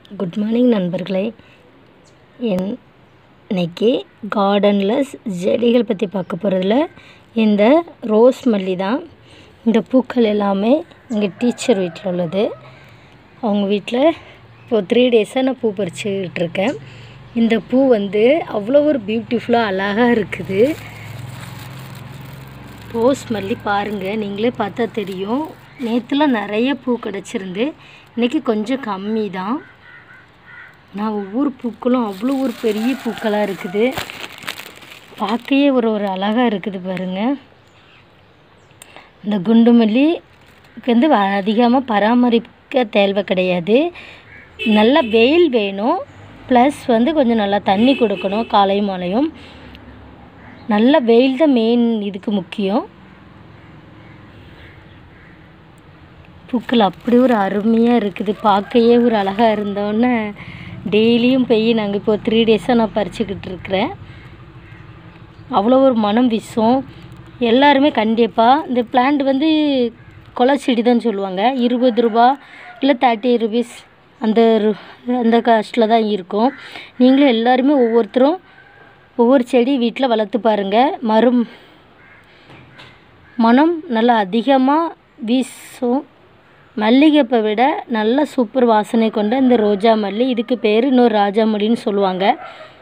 good morning நண்பர்களே என் இன்னைக்கு கார்டனில் செடிகள் பற்றி பார்க்க போகிறதுல இந்த ரோஸ் மல்லி தான் இந்த பூக்கள் எல்லாமே எங்கள் டீச்சர் வீட்டில் உள்ளது அவங்க வீட்டில் இப்போது த்ரீ டேஸாக நான் பூ பறிச்சுக்கிட்டு இருக்கேன் இந்த பூ வந்து அவ்வளோ ஒரு பியூட்டிஃபுல்லாக அழகாக இருக்குது ரோஸ் மல்லி பாருங்கள் நீங்களே பார்த்தா தெரியும் நேற்றுலாம் நிறைய பூ கிடச்சிருந்து இன்றைக்கி கொஞ்சம் கம்மி தான் நான் ஒவ்வொரு பூக்களும் அவ்வளோ ஒரு பெரிய பூக்களாக இருக்குது பார்க்கையே ஒரு ஒரு அழகாக இருக்குது பாருங்கள் இந்த குண்டு மல்லிக்கு வந்து அதிகமாக பராமரிக்க தேவை கிடையாது நல்லா வெயில் வேணும் ப்ளஸ் வந்து கொஞ்சம் நல்லா தண்ணி கொடுக்கணும் காலை மாலையும் நல்ல வெயில் தான் மெயின் இதுக்கு முக்கியம் பூக்கள் அப்படி ஒரு அருமையாக இருக்குது பார்க்கையே ஒரு அழகாக இருந்தோன்னே டெய்லியும் போய் நாங்கள் இப்போ த்ரீ டேஸாக நான் பறிச்சுக்கிட்டு இருக்கிறேன் அவ்வளோ ஒரு மனம் வீசும் எல்லாருமே கண்டிப்பாக இந்த பிளான்ட் வந்து கொலை செடி தான் சொல்லுவாங்க இருபது ரூபா இல்லை தேர்ட்டி ருபீஸ் அந்த ரு- அந்த காஸ்ட்டில் தான் இருக்கும் நீங்களும் எல்லாருமே ஒவ்வொருத்தரும் ஒவ்வொரு செடி வீட்டில் வளர்த்து பாருங்கள் மரும் மனம் நல்லா அதிகமாக வீசும் மல்லிகைப்பை விட நல்ல சூப்பர் வாசனை கொண்ட இந்த ரோஜா மல்லி இதுக்கு பேர் இன்னொரு ராஜா மல்லின்னு சொல்லுவாங்க